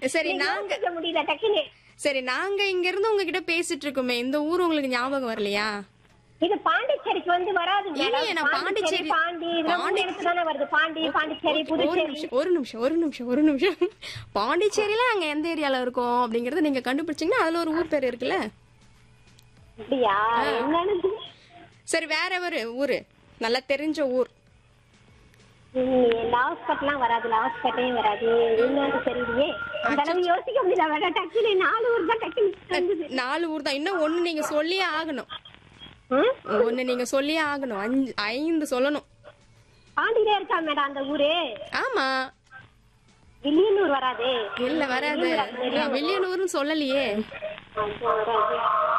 சரி நீங்க நாங்க யோசிக்க முடியல டக்குன்னு சரி நாங்க இங்க இருந்து உங்ககிட்ட பேசிட்டு இருக்கோமே இந்த ஊர் உங்களுக்கு ஞாபகம் வரலையா இது பாண்டிச்சேரிக்கு வந்து வராது இல்லையே, மேடம் நான் பாண்டிச்சேரி பாண்டிச்சேரி- பாண்டி இதெல்லாம் மூணு பாண்டி- இடத்துல தானே வருது பாண்டி பாண்டிச்சேரி ஒரு புதுச்சேரி நிமிஷம் ஒரு நிமிஷம் ஒரு நிமிஷம் ஒரு நிமிஷம் பாண்டிச்சேரியில நாங்க எந்த ஏரியால இருக்கோம் அப்படிங்கறத நீங்க கண்டுபிடிச்சீங்கன்னா அதுல ஒரு ஊர் பேர் இருக்குல்ல அப்படியா என்னன்னு சரி வேற ஒரு ஊரு நல்லா தெரிஞ்ச ஊர் லாஸ்பட்லாம் வராது லாஸ்பட்டையும் வராது என்னன்னு தெரியலையே அந்த அளவு யோசிக்க முடியல வேற டக்குனு நாலு ஊர் தான் டக்குனு வந்தது நாலு ஊர் தான் இன்னும் ஒண்ணு நீங்க சொல்லியே ஆகணும் ம்? ஒண்ணு நீங்க சொல்லியே ஆகணும் அஞ்சு ஐந்து சொல்லணும் பாண்டியிலே இருக்கா மேடம் அந்த ஊரு ஆமா வில்லியனூர் வராது இல்ல வராது நான் வில்லியனூர்னு சொல்லலையே அது வராது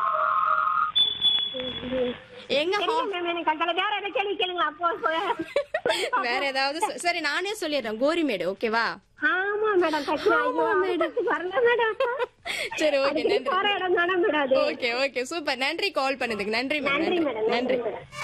எங்க தெரியல மேம் எனக்கு அந்த வேற என்ன கேள்வி கேளுங்க அப்போ சொ- வேற ஏதாவது சொ- சரி நானே சொல்லிடுறேன் கோரிமேடு ஓகேவா ஆமா மேடம் டக்குனு ஐயோ அவசரத்துக்கு வரல மேடம் சரி ஓகே அடிக்கடி நன்றி போற இடம் தானே மேடம் அது ஓகே ஓகே சூப்பர் நன்றி கால் பண்ணதுக்கு நன்றி மேம் நன்றி நன்றி மேடம் நன்றி நன்றி மேடம்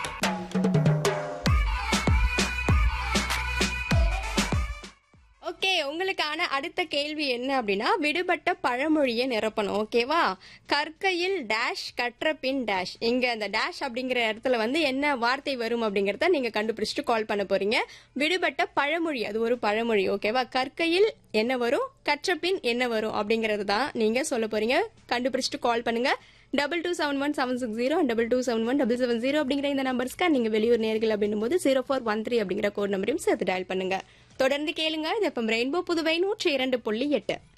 ஓகே உங்களுக்கான அடுத்த கேள்வி என்ன அப்படின்னா விடுபட்ட பழமொழியை நிரப்பணும் ஓகேவா கற்கையில் டேஷ் கற்ற பின் டேஷ் இங்க அந்த டேஷ் அப்படிங்கிற இடத்துல வந்து என்ன வார்த்தை வரும் அப்படிங்கறத நீங்க கண்டுபிடிச்சிட்டு கால் பண்ண போறீங்க விடுபட்ட பழமொழி அது ஒரு பழமொழி ஓகேவா கற்கையில் என்ன வரும் கற்ற பின் என்ன வரும் அப்படிங்கறது தான் நீங்க சொல்ல போறீங்க கண்டுபிடிச்சிட்டு கால் பண்ணுங்க double two seven one seven six zero double two seven one double seven zero அப்படிங்கிற இந்த நம்பர்ஸ்க்கு நீங்க வெளியூர் நேர்கள் அப்படின்னும் போது ஜீரோ ஃபோர் ஒன் த்ரீ அப்படிங்கிற கோட் நம்பரையும் சேர்த்து டயல் பண்ணுங்க தொடர்ந்து கேளுங்க இது எஃப்எம் ரெயின்போ புதுவை நூற்றி இரண்டு புள்ளி எட்டு